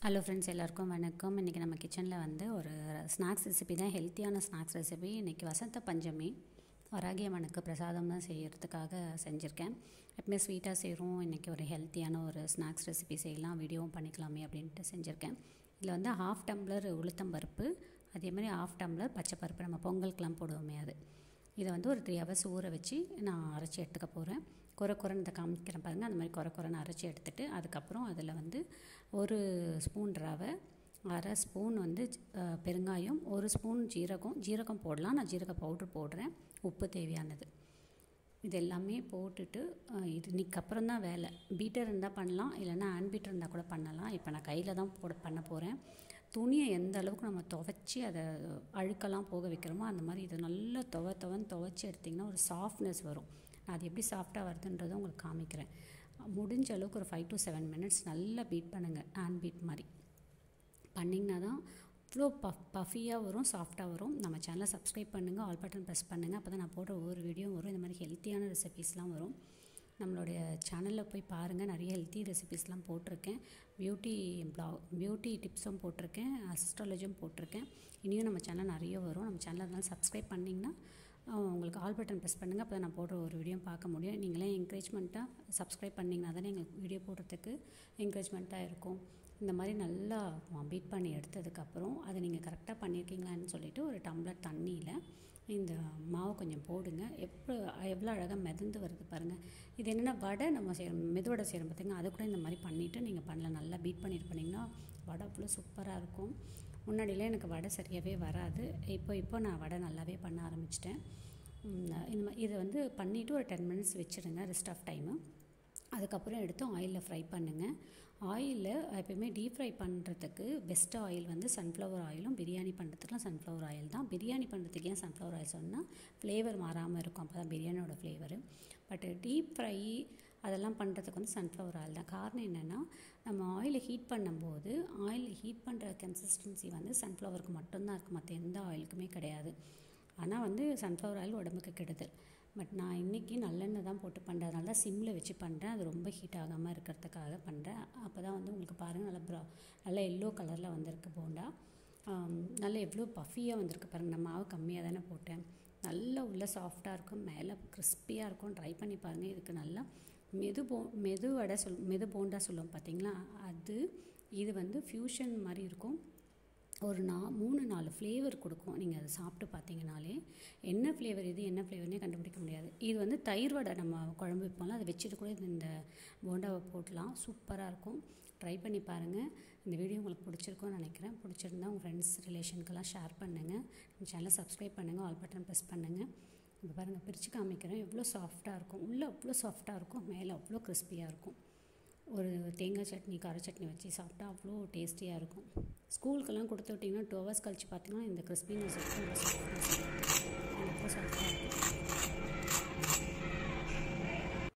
hello friends எல்லாருக்கும் வணக்கம் இன்றைக்கி நம்ம கிச்சனில் வந்து ஒரு ஸ்நாக்ஸ் ரெசிபி தான் ஹெல்த்தியான ஸ்நாக்ஸ் ரெசிபி இன்றைக்கி வசந்த பஞ்சமி வராகியம்மனுக்கு பிரசாதம் தான் செய்யறதுக்காக செஞ்சுருக்கேன் எப்பவுமே ஸ்வீட்டாக செய்கிறோம் இன்றைக்கி ஒரு ஹெல்த்தியான ஒரு ஸ்நாக்ஸ் ரெசிபி செய்யலாம் வீடியோவும் பண்ணிக்கலாமே அப்படின்ட்டு செஞ்சுருக்கேன் இதில் வந்து ஹாஃப் டம்ளர் உளுத்தம்பருப்பு அதே மாதிரி ஹாஃப் டம்ளர் பச்சைப்பருப்பு நம்ம பொங்கலுக்கெலாம் போடுவோமே அது இதை வந்து ஒரு த்ரீ ஹவர்ஸ் ஊற வச்சு நான் அரைச்சி எடுத்துக்க போகிறேன் குறை குறைன்னு இதை காமிக்கிறேன் பாருங்கள் அந்த மாதிரி குறை குறைன்னு அரைச்சி எடுத்துகிட்டு அதுக்கப்புறம் அதில் வந்து ஒரு ஸ்பூன் ரவை அரை ஸ்பூன் வந்து அஹ், பெருங்காயம் ஒரு ஸ்பூன் ஜீரகம் ஜீரகம் போடலாம் நான் ஜீரக பவுட்ரு போடுறேன் உப்பு தேவையானது இது எல்லாமே போட்டுட்டு அஹ், இது இன்னைக்கு அப்புறம் தான் வேலை பீட்டர் இருந்தால் பண்ணலாம் இல்லைன்னா ஹேண்ட் பீட்டர் இருந்தால் கூட பண்ணலாம் இப்போ நான் கையில் தான் போட பண்ண போகிறேன் துணியை எந்த அளவுக்கு நம்ம துவைச்சி அதை அழுக்கெல்லாம் போக வைக்கிறோமோ அந்த மாதிரி இது நல்லா துவ துவன்னு துவைச்சி எடுத்திங்கன்னா ஒரு சாஃப்ட்னஸ் வரும் நான் அது எப்படி சாஃப்டாக வருதுன்றதை உங்களுக்கு காமிக்கிறேன் முடிஞ்ச அளவுக்கு ஒரு ஃபைவ் டு செவன் மினிட்ஸ் நல்லா பீட் பண்ணுங்கள் ஹேண்ட் பீட் மாதிரி பண்ணிங்கன்னா தான் அவ்வளோ பஃப் பஃபியாக வரும் சாஃப்டாக வரும் நம்ம சேனலை சப்ஸ்கிரைப் பண்ணுங்கள் ஆல் பட்டன் ப்ரெஸ் பண்ணுங்கள் அப்போ தான் நான் போடுற ஒவ்வொரு வீடியோ வரும் இந்த மாதிரி ஹெல்த்தியான ரெசிபீஸ்லாம் வரும் நம்மளுடைய சேனலில் போய் பாருங்கள் நிறைய ஹெல்த்தி ரெசிபீஸ்லாம் போட்டிருக்கேன் பியூட்டி ப்ளாக் பியூட்டி டிப்ஸும் போட்டிருக்கேன் அசிஸ்டாலஜியும் போட்டிருக்கேன் இனியும் நம்ம சேனல் நிறைய வரும் நம்ம சேனல் அதனால் சப்ஸ்கிரைப் பண்ணிங்கன்னா அஹ், உங்களுக்கு ஆல் பட்டன் ப்ரெஸ் பண்ணுங்கள் அப்போ தான் நான் போடுற ஒரு வீடியோ பார்க்க முடியும் நீங்களே என்கரேஜ்மெண்ட்டாக சப்ஸ்கிரைப் பண்ணிங்கன்னா தானே எங்களுக்கு வீடியோ போடுறதுக்கு என்கரேஜ்மெண்ட்டாக இருக்கும் இந்த மாதிரி நல்லா பீட் பண்ணி எடுத்ததுக்கப்புறம் அதை நீங்கள் கரெக்டாக பண்ணியிருக்கீங்களான்னு சொல்லிவிட்டு ஒரு டம்ளர் தண்ணியில் இந்த மாவு கொஞ்சம் போடுங்க எப்போ எவ்வளோ அழகாக மிதந்து வருது பாருங்கள் இது என்னென்னா வடை நம்ம செய்கிறோம் மெதுவடை செய்கிறோம் பார்த்திங்கன்னா அது கூட இந்த மாதிரி பண்ணிவிட்டு நீங்கள் பண்ணலாம் நல்லா பீட் பண்ணிட்டு பண்ணிங்கன்னா வடை அவ்வளோ சூப்பராக இருக்கும் முன்னாடிலாம் எனக்கு வடை சரியாகவே வராது இப்போ இப்போ நான் வடை நல்லாவே பண்ண ஆரம்பிச்சிட்டேன் உம், இந்த மாதிரி இதை வந்து பண்ணிவிட்டு ஒரு டென் மினிட்ஸ் வச்சுருங்க ரெஸ்ட் ஆஃப் டைமு அதுக்கப்புறம் எடுத்து ஆயிலில் ஃப்ரை பண்ணுங்கள் ஆயிலில் எப்பயுமே டீப் ஃப்ரை பண்ணுறதுக்கு பெஸ்ட் ஆயில் வந்து சன்ஃப்ளவர் ஆயிலும் பிரியாணி பண்ணுறதுக்குலாம் சன்ஃப்ளவர் ஆயில் தான் பிரியாணி பண்ணுறதுக்கு ஏன் சன்ஃப்ளவர் ஆயில் சொன்னால் ஃப்ளேவர் மாறாமல் இருக்கும் அப்போ தான் பிரியாணியோட ஃப்ளேவரு பட் டீப் ஃப்ரை அதெல்லாம் பண்ணுறதுக்கு வந்து சன்ஃப்ளவர் ஆயில் தான் காரணம் என்னென்னா நம்ம ஆயிலை ஹீட் பண்ணும்போது ஆயில் ஹீட் பண்ணுற கன்சிஸ்டன்சி வந்து சன்ஃப்ளவருக்கு மட்டும்தான் இருக்குது மற்ற எந்த ஆயிலுக்குமே கிடையாது ஆனால் வந்து சன்ஃப்ளவர் ஆயில் உடம்புக்கு கெடுதல் பட் நான் இன்றைக்கி நல்லெண்ணெய் தான் போட்டு பண்ணுறதுனால தான் சிம்மில் வச்சு பண்ணுறேன் அது ரொம்ப ஹீட் ஆகாமல் இருக்கிறதுக்காக பண்ணுறேன் அப்போ தான் வந்து உங்களுக்கு பாருங்கள் நல்லா ப்ரா நல்லா எல்லோ கலரில் வந்திருக்கு போண்டா ஆம், நல்லா எவ்வளோ பஃபியாக வந்திருக்கு பாருங்கள் நான் மாவு கம்மியாக தானே போட்டேன் நல்லா உள்ள சாஃப்டாக இருக்கும் மேலே கிறிஸ்பியாக இருக்கும் ட்ரை பண்ணி பாருங்கள் இதுக்கு நல்லா மெது போ மெது வடை சொல் மெது போண்டா சொல்லுவோம் பார்த்தீங்களா அது இது வந்து ஃப்யூஷன் மாதிரி இருக்கும் ஒரு நா மூணு நாலு ஃப்ளேவர் கொடுக்கும் நீங்கள் அதை சாப்பிட்டு பார்த்தீங்கனாலே என்ன ஃப்ளேவர் இது என்ன ஃப்ளேவர்னே கண்டுபிடிக்க முடியாது இது வந்து தயிர் வடை நம்ம குழம்பு வைப்போம்ல அதை வச்சுட்டு கூட இது இந்த போண்டாவை போட்டலாம் சூப்பராக இருக்கும் ட்ரை பண்ணி பாருங்கள் இந்த வீடியோ உங்களுக்கு பிடிச்சிருக்கும்னு நினைக்கிறேன் பிடிச்சிருந்தா உங்கள் ஃப்ரெண்ட்ஸ் ரிலேஷனுக்கெல்லாம் ஷேர் பண்ணுங்கள் நம்ம சேனலை சப்ஸ்கிரைப் பண்ணுங்கள் ஆல் பட்டன் ப்ரெஸ் பண்ணுங்கள் இப்போ பாருங்கள் பிரித்து காமிக்கிறேன் எவ்வளோ சாஃப்டாக இருக்கும் உள்ளே அவ்வளோ சாஃப்டாக இருக்கும் மேலே அவ்வளோ கிறிஸ்பியாக இருக்கும் ஒரு தேங்காய் சட்னி கார சட்னி வச்சு சாப்பிட்டா அவ்வளோ டேஸ்டியாக இருக்கும் ஸ்கூலுக்கெல்லாம் கொடுத்து விட்டிங்கன்னா டூ ஹவர்ஸ் கழிச்சு பார்த்தீங்கன்னா இந்த கிறிஸ்பினஸ் இருக்கும் ரொம்ப சாஃப்டாக இருக்கும்